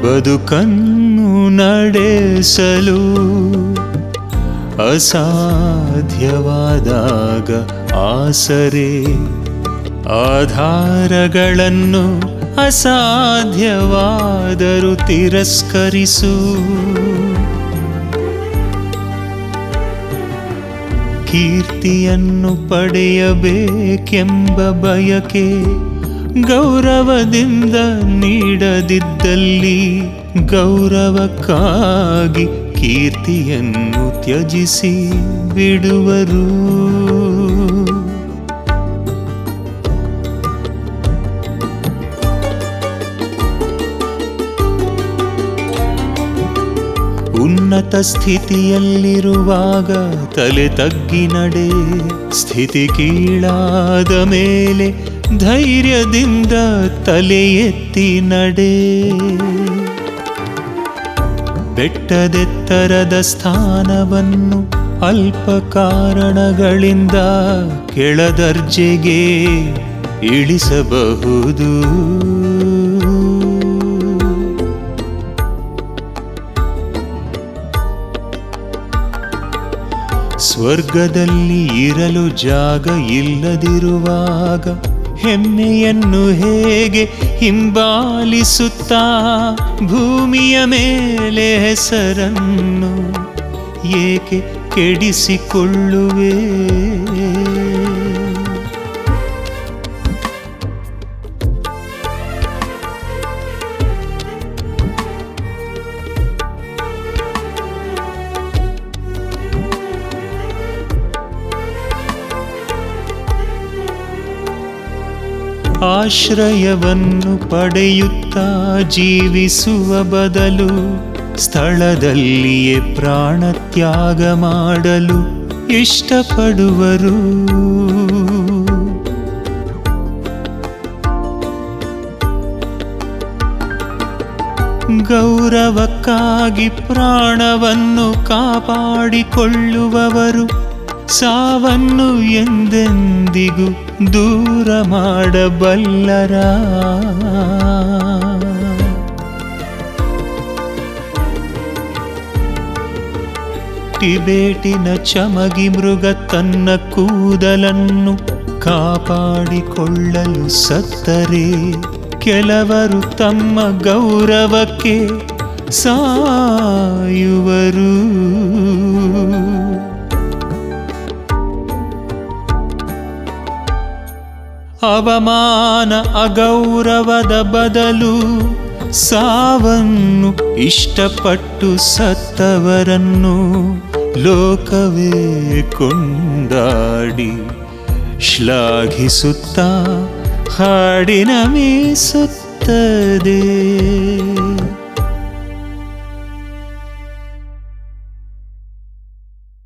ಬದುಕನ್ನು ನಡೆಸಲು ಅಸಾಧ್ಯವಾದಾಗ ಆಸರೆ ಆಧಾರಗಳನ್ನು ಅಸಾಧ್ಯವಾದರೂ ತಿರಸ್ಕರಿಸು ಕೀರ್ತಿಯನ್ನು ಪಡೆಯಬೇಕೆಂಬ ಬಯಕೆ ಗೌರವದಿಂದ ನೀಡದಿದ್ದಲ್ಲಿ ಗೌರವಕ್ಕಾಗಿ ಕೀರ್ತಿಯನ್ನು ತ್ಯಜಿಸಿ ಬಿಡುವರು ಉನ್ನತ ಸ್ಥಿತಿಯಲ್ಲಿರುವಾಗ ತಲೆ ತಗ್ಗಿ ನಡೆ ಸ್ಥಿತಿ ಕೀಳಾದ ಮೇಲೆ ಧೈರ್ಯದಿಂದ ತಲೆ ಎತ್ತಿ ನಡೆ ಬೆಟ್ಟದೆತ್ತರದ ಸ್ಥಾನವನ್ನು ಅಲ್ಪ ಕಾರಣಗಳಿಂದ ಕೆಳದರ್ಜೆಗೆ ಇಳಿಸಬಹುದು ಸ್ವರ್ಗದಲ್ಲಿ ಇರಲು ಜಾಗ ಇಲ್ಲದಿರುವಾಗ ಹೆಮ್ಮೆಯನ್ನು ಹೇಗೆ ಹಿಂಬಾಲಿಸುತ್ತಾ ಭೂಮಿಯ ಮೇಲೆ ಹೆಸರನ್ನು ಏಕೆ ಕೆಡಿಸಿಕೊಳ್ಳುವೆ ಆಶ್ರಯವನ್ನು ಪಡೆಯುತ್ತಾ ಜೀವಿಸುವ ಬದಲು ಸ್ಥಳದಲ್ಲಿಯೇ ಪ್ರಾಣ ತ್ಯಾಗ ಮಾಡಲು ಇಷ್ಟಪಡುವರು ಗೌರವಕ್ಕಾಗಿ ಪ್ರಾಣವನ್ನು ಕಾಪಾಡಿಕೊಳ್ಳುವವರು ಸಾವನ್ನು ಎಂದೆಂದಿಗೂ ದೂರ ಮಾಡಬಲ್ಲರ ಟಿಬೇಟಿನ ಚಮಗಿ ಮೃಗ ತನ್ನ ಕೂದಲನ್ನು ಕಾಪಾಡಿಕೊಳ್ಳಲು ಸತ್ತರೆ ಕೆಲವರು ತಮ್ಮ ಗೌರವಕ್ಕೆ ಸಾಯುವರು ಅವಮಾನ ಅಗೌರವದ ಬದಲು ಸಾವನ್ನು ಇಷ್ಟಪಟ್ಟು ಸತ್ತವರನ್ನು ಲೋಕವೇ ಕೊಂಡಾಡಿ ಶ್ಲಾಘಿಸುತ್ತಾ ಹಾಡಿನ ಮೀಸುತ್ತದೆ